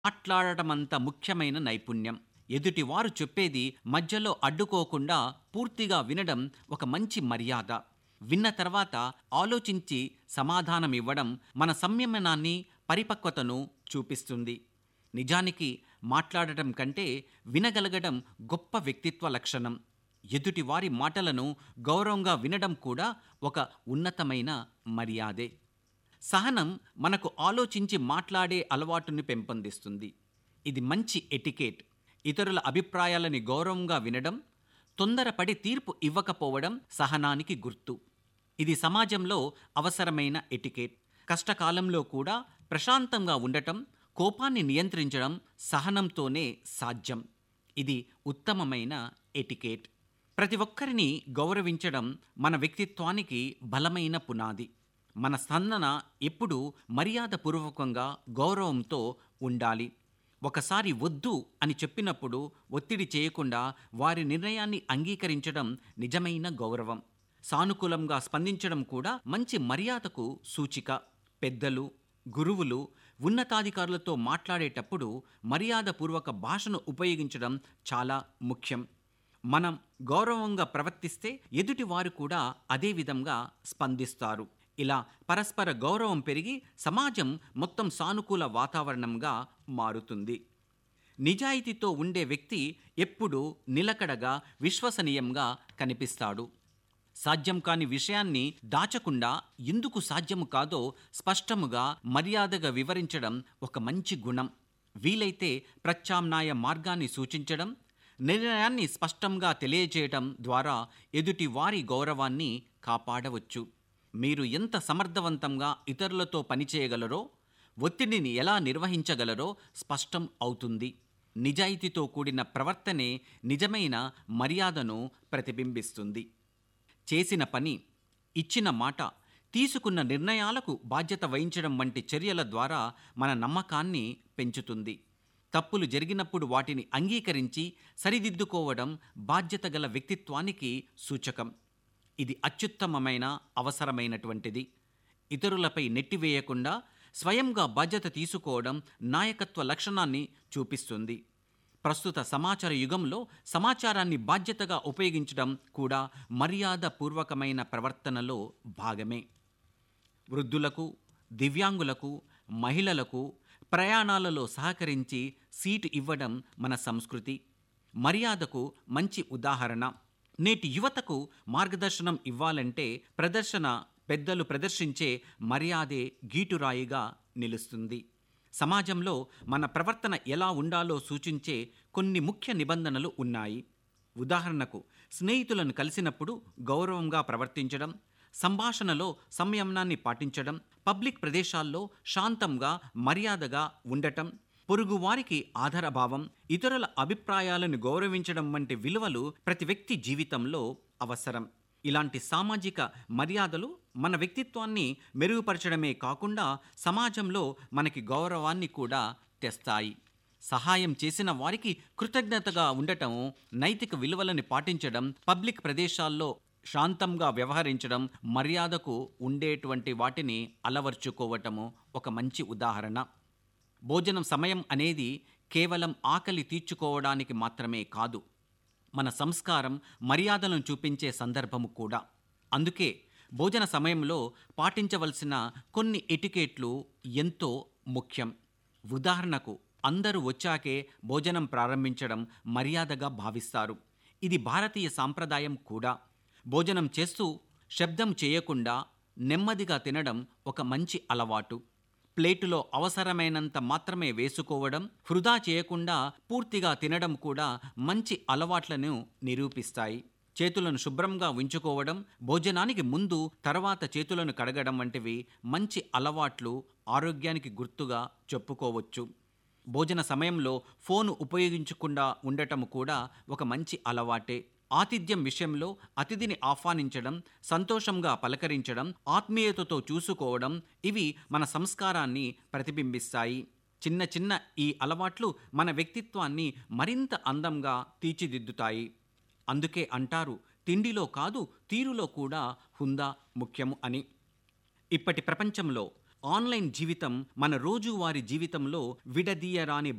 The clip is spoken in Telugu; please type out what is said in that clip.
మాట్లాడటమంత ముఖ్యమైన నైపుణ్యం ఎదుటివారు చెప్పేది మధ్యలో అడ్డుకోకుండా పూర్తిగా వినడం ఒక మంచి మర్యాద విన్న తర్వాత ఆలోచించి సమాధానం ఇవ్వడం మన సంయమనాన్ని పరిపక్వతను చూపిస్తుంది నిజానికి మాట్లాడటం కంటే వినగలగడం గొప్ప వ్యక్తిత్వ లక్షణం ఎదుటివారి మాటలను గౌరవంగా వినడం కూడా ఒక ఉన్నతమైన మర్యాదే సహనం మనకు ఆలోచించి మాట్లాడే అలవాటుని పెంపొందిస్తుంది ఇది మంచి ఎటికేట్ ఇతరుల అభిప్రాయాలని గౌరవంగా వినడం తొందరపడి తీర్పు ఇవ్వకపోవడం సహనానికి గుర్తు ఇది సమాజంలో అవసరమైన ఎటికేట్ కష్టకాలంలో కూడా ప్రశాంతంగా ఉండటం కోపాన్ని నియంత్రించడం సహనంతోనే సాధ్యం ఇది ఉత్తమమైన ఎటికేట్ ప్రతి ఒక్కరిని గౌరవించడం మన వ్యక్తిత్వానికి బలమైన పునాది మన స్పందన ఎప్పుడూ మర్యాదపూర్వకంగా గౌరవంతో ఉండాలి ఒకసారి వద్దు అని చెప్పినప్పుడు ఒత్తిడి చేయకుండా వారి నిర్ణయాన్ని అంగీకరించడం నిజమైన గౌరవం సానుకూలంగా స్పందించడం కూడా మంచి మర్యాదకు సూచిక పెద్దలు గురువులు ఉన్నతాధికారులతో మాట్లాడేటప్పుడు మర్యాదపూర్వక భాషను ఉపయోగించడం చాలా ముఖ్యం మనం గౌరవంగా ప్రవర్తిస్తే ఎదుటివారు కూడా అదే విధంగా స్పందిస్తారు ఇలా పరస్పర గౌరవం పెరిగి సమాజం మొత్తం సానుకూల వాతావరణంగా మారుతుంది నిజాయితీతో ఉండే వ్యక్తి ఎప్పుడూ నిలకడగా విశ్వసనీయంగా కనిపిస్తాడు సాధ్యం కాని విషయాన్ని దాచకుండా ఎందుకు సాధ్యము కాదో స్పష్టముగా మర్యాదగా వివరించడం ఒక మంచి గుణం వీలైతే ప్రత్యామ్నాయ మార్గాన్ని సూచించడం నిర్ణయాన్ని స్పష్టంగా తెలియజేయడం ద్వారా ఎదుటి వారి గౌరవాన్ని కాపాడవచ్చు మీరు ఎంత సమర్థవంతంగా ఇతరులతో పనిచేయగలరో ఒత్తిడిని ఎలా నిర్వహించగలరో స్పష్టం అవుతుంది నిజాయితీతో కూడిన ప్రవర్తనే నిజమైన మర్యాదను ప్రతిబింబిస్తుంది చేసిన పని ఇచ్చిన మాట తీసుకున్న నిర్ణయాలకు బాధ్యత వహించడం వంటి చర్యల ద్వారా మన నమ్మకాన్ని పెంచుతుంది తప్పులు జరిగినప్పుడు వాటిని అంగీకరించి సరిదిద్దుకోవడం బాధ్యత గల వ్యక్తిత్వానికి సూచకం ఇది అత్యుత్తమమైన అవసరమైనటువంటిది ఇతరులపై నెట్టివేయకుండా స్వయంగా బాధ్యత తీసుకోవడం నాయకత్వ లక్షణాన్ని చూపిస్తుంది ప్రస్తుత సమాచార యుగంలో సమాచారాన్ని బాధ్యతగా ఉపయోగించడం కూడా మర్యాదపూర్వకమైన ప్రవర్తనలో భాగమే వృద్ధులకు దివ్యాంగులకు మహిళలకు ప్రయాణాలలో సహకరించి సీటు ఇవ్వడం మన సంస్కృతి మర్యాదకు మంచి ఉదాహరణ నేటి యువతకు మార్గదర్శనం ఇవ్వాలంటే ప్రదర్శన పెద్దలు ప్రదర్శించే మర్యాదే గీటురాయిగా నిలుస్తుంది సమాజంలో మన ప్రవర్తన ఎలా ఉండాలో సూచించే కొన్ని ముఖ్య నిబంధనలు ఉన్నాయి ఉదాహరణకు స్నేహితులను కలిసినప్పుడు గౌరవంగా ప్రవర్తించడం సంభాషణలో సంయమనాన్ని పాటించడం పబ్లిక్ ప్రదేశాల్లో శాంతంగా మర్యాదగా ఉండటం పొరుగువారికి ఆధారభావం ఇతరుల అభిప్రాయాలను గౌరవించడం వంటి విలువలు ప్రతి వ్యక్తి జీవితంలో అవసరం ఇలాంటి సామాజిక మర్యాదలు మన వ్యక్తిత్వాన్ని మెరుగుపరచడమే కాకుండా సమాజంలో మనకి గౌరవాన్ని కూడా తెస్తాయి సహాయం చేసిన వారికి కృతజ్ఞతగా ఉండటం నైతిక విలువలను పాటించడం పబ్లిక్ ప్రదేశాల్లో శాంతంగా వ్యవహరించడం మర్యాదకు ఉండేటువంటి వాటిని అలవర్చుకోవటము ఒక మంచి ఉదాహరణ భోజనం సమయం అనేది కేవలం ఆకలి తీర్చుకోవడానికి మాత్రమే కాదు మన సంస్కారం మర్యాదలను చూపించే సందర్భము కూడా అందుకే భోజన సమయంలో పాటించవలసిన కొన్ని ఎటికేట్లు ఎంతో ముఖ్యం ఉదాహరణకు అందరూ వచ్చాకే భోజనం ప్రారంభించడం మర్యాదగా భావిస్తారు ఇది భారతీయ సాంప్రదాయం కూడా భోజనం చేస్తూ శబ్దం చేయకుండా నెమ్మదిగా తినడం ఒక మంచి అలవాటు ప్లేటులో అవసరమైనంత మాత్రమే వేసుకోవడం వృధా చేయకుండా పూర్తిగా తినడం కూడా మంచి అలవాట్లను నిరూపిస్తాయి చేతులను శుభ్రంగా ఉంచుకోవడం భోజనానికి ముందు తర్వాత చేతులను కడగడం వంటివి మంచి అలవాట్లు ఆరోగ్యానికి గుర్తుగా చెప్పుకోవచ్చు భోజన సమయంలో ఫోను ఉపయోగించకుండా ఉండటం కూడా ఒక మంచి అలవాటే ఆతిథ్యం విషయంలో అతిథిని ఆహ్వానించడం సంతోషంగా పలకరించడం ఆత్మీయతతో చూసుకోవడం ఇవి మన సంస్కారాన్ని ప్రతిబింబిస్తాయి చిన్న చిన్న ఈ అలవాట్లు మన వ్యక్తిత్వాన్ని మరింత అందంగా తీర్చిదిద్దుతాయి అందుకే అంటారు తిండిలో కాదు తీరులో కూడా హుందా ముఖ్యము అని ఇప్పటి ప్రపంచంలో ఆన్లైన్ జీవితం మన రోజువారీ జీవితంలో విడదీయరాని